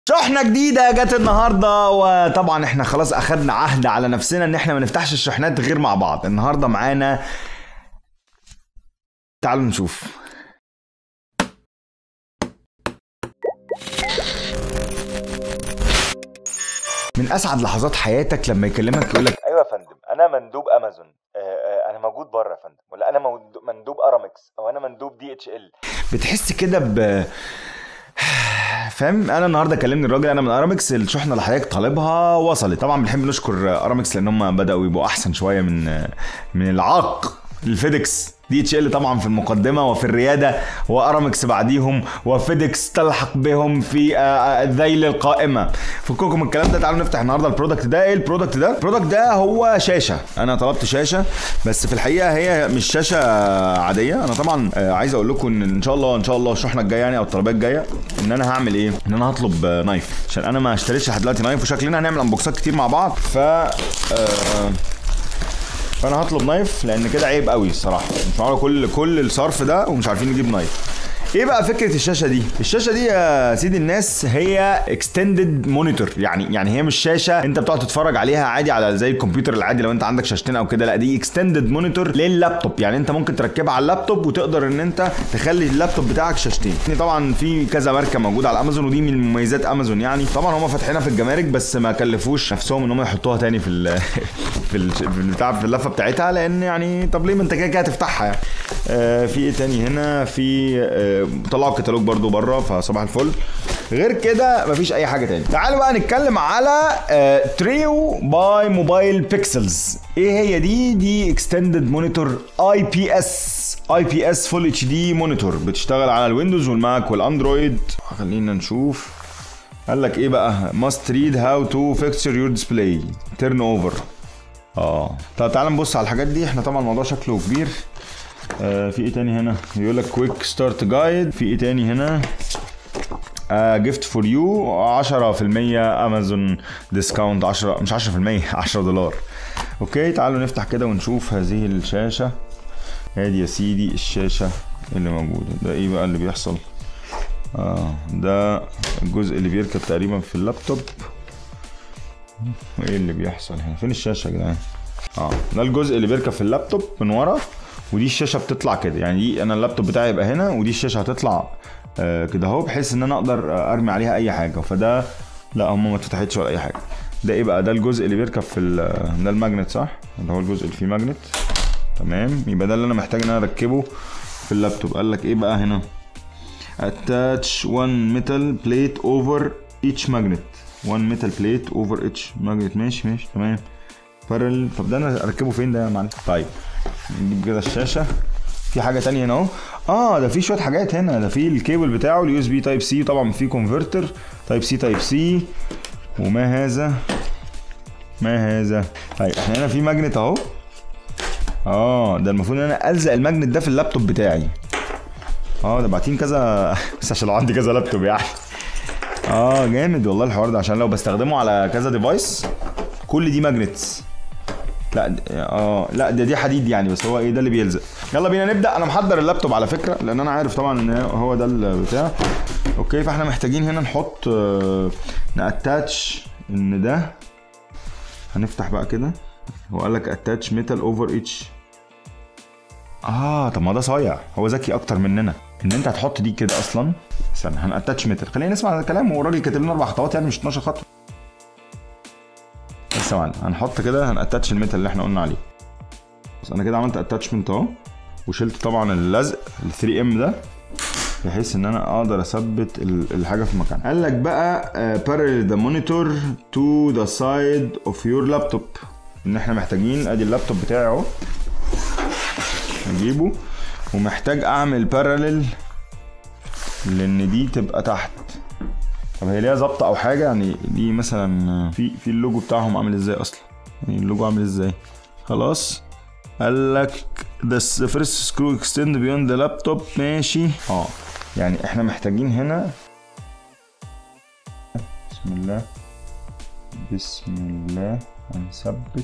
شحنة جديدة جت النهاردة وطبعا احنا خلاص اخدنا عهد على نفسنا ان احنا ما نفتحش الشحنات غير مع بعض النهاردة معانا تعالوا نشوف من اسعد لحظات حياتك لما يكلمك يقول لك ايوه يا فندم انا مندوب امازون آه، آه، انا موجود بره يا فندم ولا انا مود- مندوب ارامكس او انا مندوب دي اتش ال بتحس كده ب فاهم انا النهارده كلمني الراجل انا من ارامكس الشحنه اللي حضرتك طالبها وصلت طبعا بنحب نشكر ارامكس لان هم بداوا يبقوا احسن شويه من من العاق الفيدكس دي اتش ال طبعا في المقدمه وفي الرياده وارامكس بعديهم وفيدكس تلحق بهم في آه، آه، ذيل القائمه فككم من الكلام ده تعالوا نفتح النهارده البرودكت ده ايه البرودكت ده البرودكت ده هو شاشه انا طلبت شاشه بس في الحقيقه هي مش شاشه عاديه انا طبعا آه، عايز اقول لكم ان ان شاء الله ان شاء الله الشحنه الجايه يعني او الطلبات الجايه ان انا هعمل ايه ان انا هطلب آه، نايف عشان انا ما اشتريتش لحد دلوقتي نايف وشكلنا هنعمل انبوكسات كتير مع بعض ف آه، فانا هطلب نايف لان كده عيب قوي الصراحه مش معقول كل كل الصرف ده ومش عارفين نجيب نايف ايه بقى فكره الشاشه دي الشاشه دي يا سيدي الناس هي اكستندد مونيتور يعني يعني هي مش شاشه انت بتقعد تتفرج عليها عادي على زي الكمبيوتر العادي لو انت عندك شاشتين او كده لا دي اكستندد مونيتور لللابتوب يعني انت ممكن تركبها على اللابتوب وتقدر ان انت تخلي اللابتوب بتاعك شاشتين يعني طبعا في كذا ماركه موجوده على امازون ودي من مميزات امازون يعني طبعا هم فاتحينها في الجمارك بس ما كلفوش نفسهم ان هم يحطوها تاني في ال في ال في البتاع في اللفه بتاعتها لان يعني طب ليه ما انت كده كده هتفتحها يعني آه في ايه تاني هنا في آه طلعوا الكتالوج برضو بره فصباح الفل غير كده مفيش اي حاجه تاني تعالوا بقى نتكلم على آه تريو باي موبايل بيكسلز ايه هي دي دي اكستندد مونيتور اي بي اس اي بي اس فول اتش دي مونيتور بتشتغل على الويندوز والماك والاندرويد خلينا نشوف قال لك ايه بقى must read how to fixture your display turn over اه طب تعال نبص على الحاجات دي احنا طبعا الموضوع شكله كبير آه في ايه تاني هنا يقول لك كويك ستارت جايد في ايه تاني هنا جيفت فور يو 10% امازون ديسكاونت 10 مش 10% 10 دولار اوكي تعالوا نفتح كده ونشوف هذه الشاشه ادي يا سيدي الشاشه اللي موجوده ده ايه بقى اللي بيحصل اه ده الجزء اللي بيركب تقريبا في اللابتوب وايه اللي بيحصل هنا فين الشاشه يا جدعان اه ده الجزء اللي بيركب في اللابتوب من ورا ودي الشاشه بتطلع كده يعني دي انا اللابتوب بتاعي يبقى هنا ودي الشاشه هتطلع آه كده اهو بحيث ان انا اقدر آه، ارمي عليها اي حاجه فده لا هم ما اتفتحتش ولا اي حاجه ده ايه بقى ده الجزء اللي بيركب في ال- ده الماجنت صح اللي هو الجزء اللي فيه ماجنت تمام يبقى ده اللي انا محتاج ان انا اركبه في اللابتوب قال لك ايه بقى هنا attach one metal plate over each magnet one metal plate over each magnet ماشي ماشي تمام parallel طب ده انا اركبه فين ده يا معلم طيب نجيب كده الشاشه في حاجه تانية هنا اهو اه ده في شويه حاجات هنا ده في الكيبل بتاعه اليو اس بي تايب سي طبعا في كونفرتر تايب سي تايب سي وما هذا ما هذا طيب احنا هنا في ماجنت اهو اه ده المفروض ان انا الزق الماجنت ده في اللابتوب بتاعي اه ده باعتين كذا بس عشان لو عندي كذا لابتوب يعني اه جامد والله الحوار ده عشان لو بستخدمه على كذا ديفايس كل دي ماجنتس لا د- اه لا ده دي حديد يعني بس هو ايه ده اللي بيلزق يلا بينا نبدا انا محضر اللابتوب على فكره لان انا عارف طبعا ان هو ده البتاع اوكي فاحنا محتاجين هنا نحط آه، ناتاتش ان ده هنفتح بقى كده هو قال لك اتاتش ميتال اوفر اتش اه طب ما ده صايع هو ذكي اكتر مننا ان انت هتحط دي كده اصلا استنى هناتاتش ميتال خلينا نسمع الكلام هو الراجل كاتب لنا اربع خطوات يعني مش 12 خطوه بس يا معلم هنحط كده هناتاتش الميتال اللي احنا قلنا عليه بس انا كده عملت اتاتشمنت اهو وشلت طبعا اللزق ال 3 ام ده بحيث ان انا اقدر اثبت ال- الحاجه في مكانها قال لك بقى بارل ذا مونيتور تو ذا سايد اوف يور لابتوب ان احنا محتاجين ادي اللابتوب بتاعي اهو اجيبه ومحتاج اعمل باراليل لان دي تبقى تحت طب هي ليها ظبط او حاجه يعني دي مثلا في في اللوجو بتاعهم عامل ازاي اصلا يعني اللوجو عامل ازاي خلاص قال لك this first screw extend beyond the laptop ماشي اه يعني احنا محتاجين هنا بسم الله بسم الله هنثبت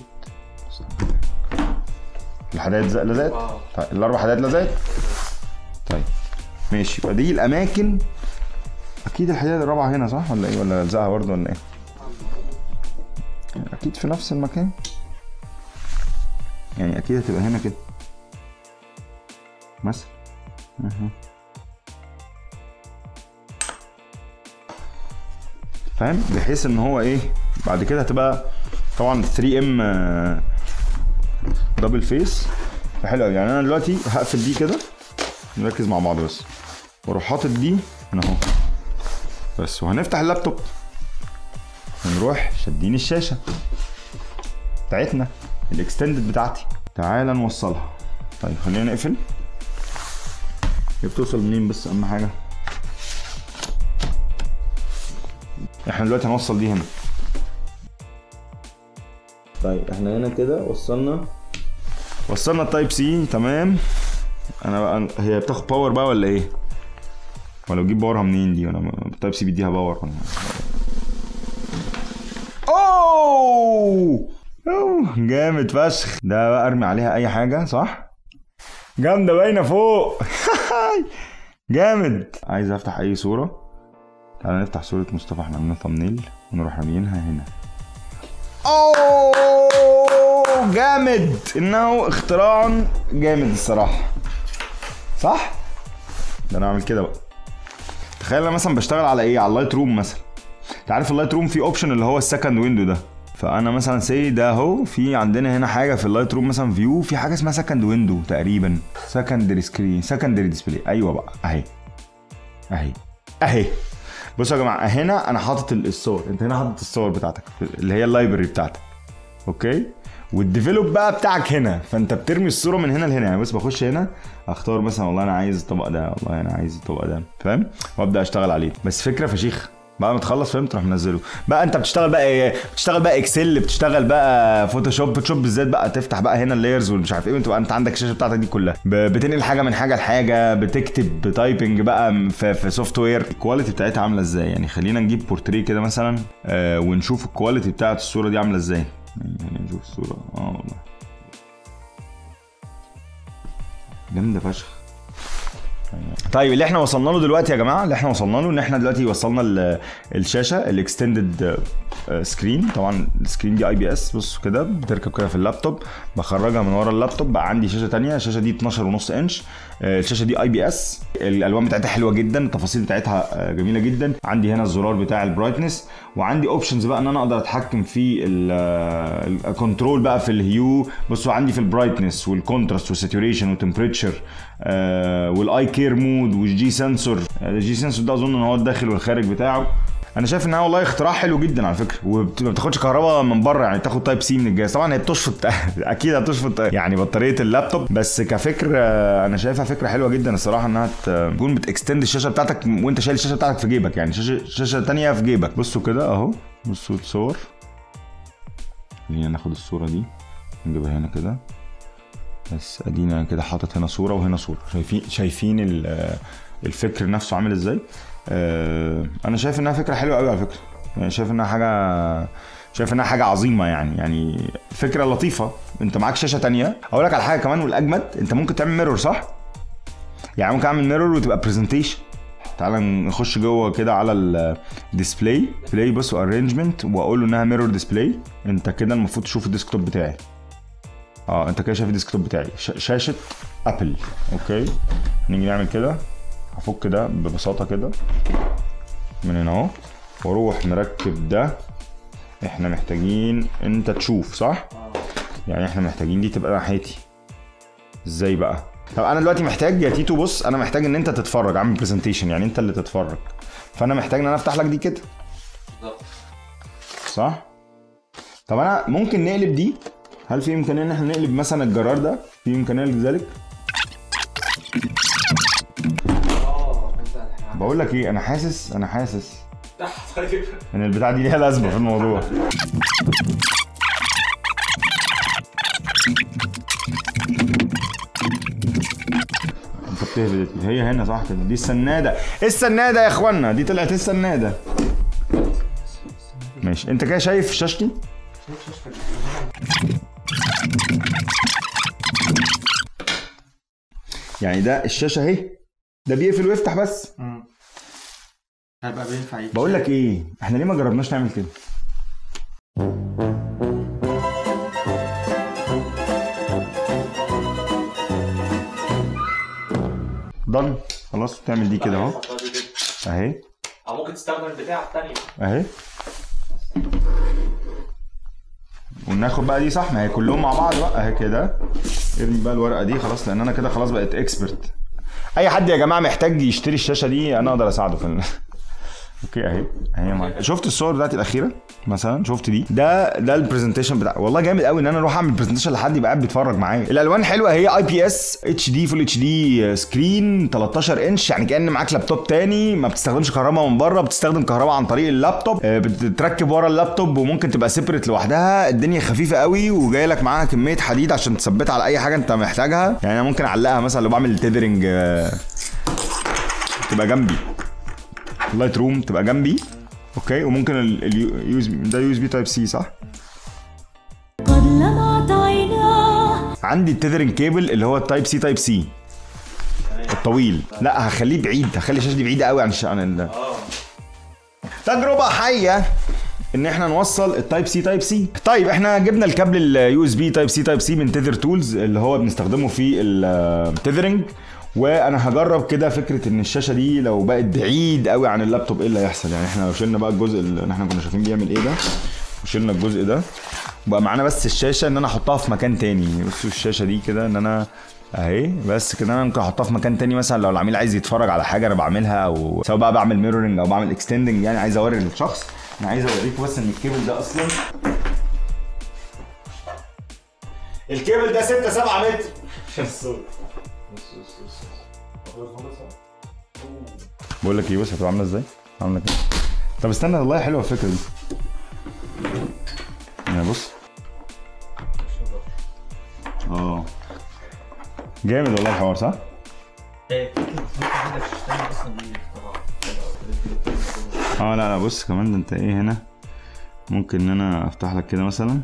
الحدايد زق- لزقت طيب الاربع حدايد لزقت طيب ماشي يبقى دي الاماكن اكيد الحديده الرابعه هنا صح ولا ايه ولا الزقها برضه ولا ايه اكيد في نفس المكان يعني اكيد هتبقى هنا كده مثلا أها. فاهم بحيث ان هو ايه بعد كده هتبقى طبعا 3 ام دبل فيس فحلو قوي يعني انا دلوقتي هقفل دي كده نركز مع بعض بس واروح حاطط دي هنا اهو بس وهنفتح اللابتوب ونروح شادين الشاشه بتاعتنا الاكستندد بتاعتي تعالى نوصلها طيب خلينا نقفل هي بتوصل منين بس اهم حاجه احنا دلوقتي هنوصل دي هنا طيب احنا هنا كده وصلنا وصلنا التايب سي تمام انا بقى هي بتاخد باور بقى ولا ايه ولا بجيب باورها منين دي ولا التايب سي بيديها باور ولا اوه أوه، جامد فشخ ده بقى ارمي عليها اي حاجه صح جامده باينه فوق جامد عايز افتح اي صوره تعالى نفتح صوره مصطفى احنا عملنا ثامنيل ونروح راميينها هنا اوه جامد انه اختراع جامد الصراحه صح ده انا اعمل كده بقى تخيل انا مثلا بشتغل على ايه على اللايت روم مثلا انت عارف اللايت روم فيه اوبشن اللي هو السكند ويندو ده فانا مثلا سي ده اهو في عندنا هنا حاجه في اللايت روم مثلا فيو في حاجه اسمها سكند ويندو تقريبا سكندري سكرين سكندري ديسبلاي ايوه بقى اهي اهي اهي بصوا يا جماعه هنا انا حاطط الصور انت هنا حاطط الصور بتاعتك اللي هي اللايبرري بتاعتك اوكي والديفلوب بقى بتاعك هنا فانت بترمي الصوره من هنا لهنا يعني بس بخش هنا اختار مثلا والله انا عايز الطبق ده والله انا عايز الطبق ده فاهم وابدا اشتغل عليه بس فكره فشيخ بعد ما تخلص فهمت تروح منزله بقى انت بتشتغل بقى ايه بتشتغل بقى اكسل بتشتغل بقى فوتوشوب فوتوشوب بالذات بقى تفتح بقى هنا اللايرز والمش عارف ايه وتبقى انت عندك الشاشه بتاعتك دي كلها ب- بتنقل حاجه من حاجه لحاجه بتكتب تايبنج بقى في, في سوفت وير الكواليتي بتاعتها عامله ازاي يعني خلينا نجيب بورتريه كده مثلا آه ونشوف الكواليتي بتاعت الصوره دي عامله ازاي يعني نشوف الصوره اه والله جامده فشخ طيب اللي احنا وصلنا له دلوقتي يا جماعه اللي احنا وصلنا له ان احنا دلوقتي وصلنا ال- الشاشه الاكستندد سكرين طبعا السكرين دي اي بي اس بص كده بتركب كده في اللابتوب بخرجها من ورا اللابتوب بقى عندي شاشه تانية الشاشه دي 12 ونص انش آه، الشاشه دي اي بي اس الالوان بتاعتها حلوه جدا التفاصيل بتاعتها آه، جميله جدا عندي هنا الزرار بتاع البرايتنس وعندي اوبشنز بقى ان انا اقدر اتحكم في الكنترول بقى في الهيو بصوا عندي في البرايتنس والكونتراست والساتوريشن والتمبريتشر والاي كير مود والجي سنسور الجي سنسور ده اظن ان هو الداخل والخارج بتاعه انا شايف انها والله اختراع حلو جدا على فكره وما بتاخدش كهرباء من بره يعني تاخد تايب سي من الجهاز طبعا هي بتشفط اكيد هتشفط يعني بطاريه اللابتوب بس كفكر آه، انا شايفها فكره حلوه جدا الصراحه انها ت- تكون بتكستند الشاشه بتاعتك وانت شايل الشاشه بتاعتك في جيبك يعني شاشه شاشه تانية في جيبك بصوا كده اهو بصوا الصور خلينا ناخد الصوره دي نجيبها هنا كده بس ادينا كده حاطط هنا صوره وهنا صوره شايفين شايفين ال- الفكر نفسه عامل ازاي آه، انا شايف انها فكره حلوه قوي على فكره يعني شايف انها حاجه شايف انها حاجه عظيمه يعني يعني فكره لطيفه انت معاك شاشه تانية اقول لك على حاجه كمان والاجمد انت ممكن تعمل ميرور صح يعني ممكن اعمل ميرور وتبقى برزنتيشن تعال نخش جوه كده على الديسبلاي بلاي بص ارينجمنت واقول له انها ميرور ديسبلاي انت كده المفروض تشوف الديسكتوب بتاعي اه انت كده شايف الديسكتوب بتاعي ش- شاشه ابل اوكي نيجي نعمل كده هفك ده ببساطه كده من هنا اهو واروح مركب ده احنا محتاجين انت تشوف صح يعني احنا محتاجين دي تبقى ناحيتي ازاي بقى طب انا دلوقتي محتاج يا تيتو بص انا محتاج ان انت تتفرج عامل برزنتيشن يعني انت اللي تتفرج فانا محتاج ان انا افتح لك دي كده بالظبط صح طب انا ممكن نقلب دي هل في امكانيه ان احنا نقلب مثلا الجرار ده في امكانيه لذلك اه انت الحين بقول لك ايه انا حاسس انا حاسس تحت طيب ان البتاع دي ليها لازمه في الموضوع انت بتهبد هي هنا صح كده دي السناده السناده يا اخوانا دي طلعت السناده ماشي انت كده شايف شاشتي يعني ده الشاشه اهي ده بيقفل ويفتح بس هيبقى بينفع يتشال. بقول لك ايه احنا ليه ما جربناش نعمل كده ضن خلاص تعمل دي كده اهو حطها دي كده. اهي او ممكن تستخدم البتاع التانية اهي وناخد بقى دي صح ما هي كلهم مع بعض بقى اهي كده ارمي بقى الورقه دي خلاص لان انا كده خلاص بقيت اكسبرت اي حد يا جماعه محتاج يشتري الشاشه دي انا اقدر اساعده في ال... اوكي اهي اهي معاك شفت الصور بتاعتي الاخيره مثلا شفت دي ده ده البرزنتيشن بتاع والله جامد قوي ان انا اروح اعمل برزنتيشن لحد يبقى قاعد بيتفرج معايا الالوان حلوه هي اي بي اس اتش دي فول اتش دي سكرين 13 انش يعني كان معاك لابتوب تاني ما بتستخدمش كهرباء من بره بتستخدم كهرباء عن طريق اللابتوب آه، بتتركب ورا اللابتوب وممكن تبقى سيبريت لوحدها الدنيا خفيفه قوي وجاي لك معاها كميه حديد عشان تثبتها على اي حاجه انت محتاجها يعني انا ممكن اعلقها مثلا لو بعمل تيذرنج تبقى جنبي اللايت روم تبقى جنبي اوكي وممكن اليو اس بي ده يو اس بي تايب سي صح قد لمعت عيناه عندي التذرنج كيبل اللي هو التايب سي تايب سي الطويل لا هخليه بعيد هخلي الشاشه دي بعيده قوي عن الش... عن ال... تجربه حيه ان احنا نوصل التايب سي تايب سي طيب احنا جبنا الكابل اليو اس بي تايب سي تايب سي من تيذر تولز اللي هو بنستخدمه في التيذرنج وانا هجرب كده فكره ان الشاشه دي لو بقت بعيد قوي عن اللابتوب ايه اللي هيحصل يعني احنا لو شلنا بقى الجزء اللي احنا كنا شايفين بيعمل ايه ده وشلنا الجزء ده وبقى معانا بس الشاشه ان انا احطها في مكان تاني بصوا الشاشه دي كده ان انا اهي بس كده انا ممكن احطها في مكان تاني مثلا لو العميل عايز يتفرج على حاجه انا بعملها او سواء بقى بعمل ميرورنج او بعمل اكستندنج يعني عايز اوري للشخص انا عايز اوريكم بس ان الكيبل ده اصلا الكيبل ده 6 7 متر بقول لك ايه بص هتبقى عامله ازاي؟ عامله كده طب استنى والله حلوه الفكره دي يعني بص اه جامد والله الحوار صح؟ ايه فكرة فكرة عندك تشتغل اصلا دي طبعا اه لا لا بص كمان ده انت ايه هنا ممكن ان انا افتح لك كده مثلا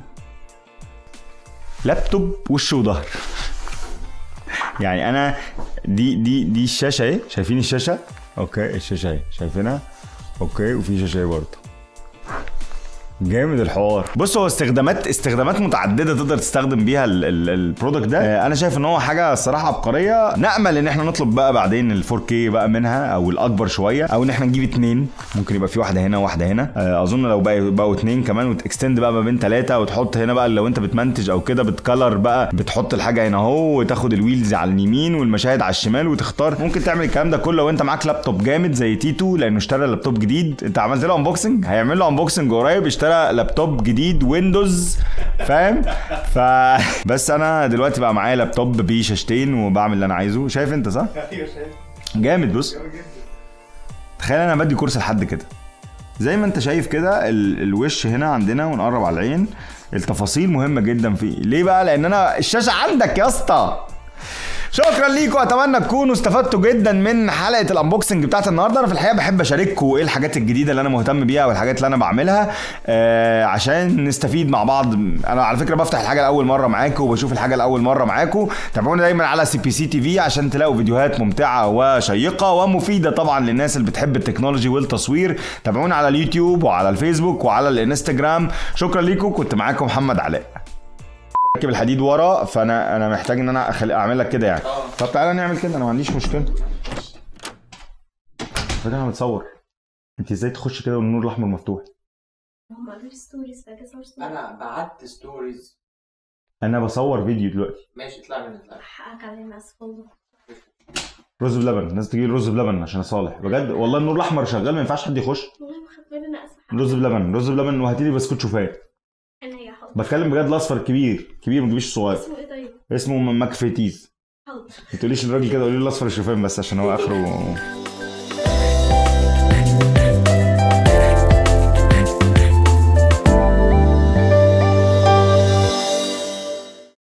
لابتوب وش وظهر يعني انا دي دي دي الشاشه اهي شايفين الشاشه اوكي الشاشه اهي شايفينها اوكي وفي شاشه اهي برضه جامد الحوار بص هو استخدامات استخدامات متعدده تقدر تستخدم بيها ال- ال- البرودكت ده آه، انا شايف ان هو حاجه الصراحه عبقريه نامل ان احنا نطلب بقى بعدين ال 4K بقى منها او الاكبر شويه او ان احنا نجيب اتنين ممكن يبقى في واحده هنا وواحده هنا آه، اظن لو بقى بقوا اتنين كمان وتكستند بقى ما بين ثلاثه وتحط هنا بقى لو انت بتمنتج او كده بتكلر بقى بتحط الحاجه هنا اهو وتاخد الويلز على اليمين والمشاهد على الشمال وتختار ممكن تعمل الكلام ده كله لو انت معاك لابتوب جامد زي تيتو لانه اشترى لابتوب جديد انت عملت له انبوكسنج هيعمل له انبوكسنج قريب اشترى لابتوب جديد ويندوز فاهم ف بس انا دلوقتي بقى معايا لابتوب بيه شاشتين وبعمل اللي انا عايزه شايف انت صح ايوه شايف جامد بص تخيل انا بدي كورس لحد كده زي ما انت شايف كده ال- الوش هنا عندنا ونقرب على العين التفاصيل مهمه جدا فيه ليه بقى لان انا الشاشه عندك يا اسطى شكرا ليكم اتمنى تكونوا استفدتوا جدا من حلقه الانبوكسنج بتاعت النهارده انا في الحقيقه بحب اشارككم ايه الحاجات الجديده اللي انا مهتم بيها والحاجات اللي انا بعملها آه عشان نستفيد مع بعض انا على فكره بفتح الحاجه لاول مره معاكم وبشوف الحاجه لاول مره معاكم تابعونا دايما على سي بي سي تي في عشان تلاقوا فيديوهات ممتعه وشيقه ومفيده طبعا للناس اللي بتحب التكنولوجي والتصوير تابعونا على اليوتيوب وعلى الفيسبوك وعلى الانستجرام شكرا ليكم كنت معاكم محمد علاء ركب الحديد ورا فانا انا محتاج ان انا أخلي اعمل لك كده يعني طب تعالى نعمل كده انا ما عنديش مشكله فده انا متصور انت ازاي تخش كده والنور الاحمر مفتوح هم قالوا لي ستوريز فاجي اصور ستوريز انا بعت ستوريز انا بصور فيديو دلوقتي ماشي اطلع من اطلع حقك علينا اسف والله رز بلبن الناس تجيب لي رز بلبن عشان اصالح بجد والله النور الاحمر شغال ما ينفعش حد يخش والله ما خدت بالي انا اسف رز بلبن رز بلبن وهاتي لي بسكوت شوفان انا هي حاضر بتكلم بجد الاصفر الكبير كبير ما تجيبيش الصغير اسمه ايه طيب؟ اسمه ماكفيتيز حاضر ما تقوليش الراجل كده قولي له الاصفر الشوفان بس عشان هو اخره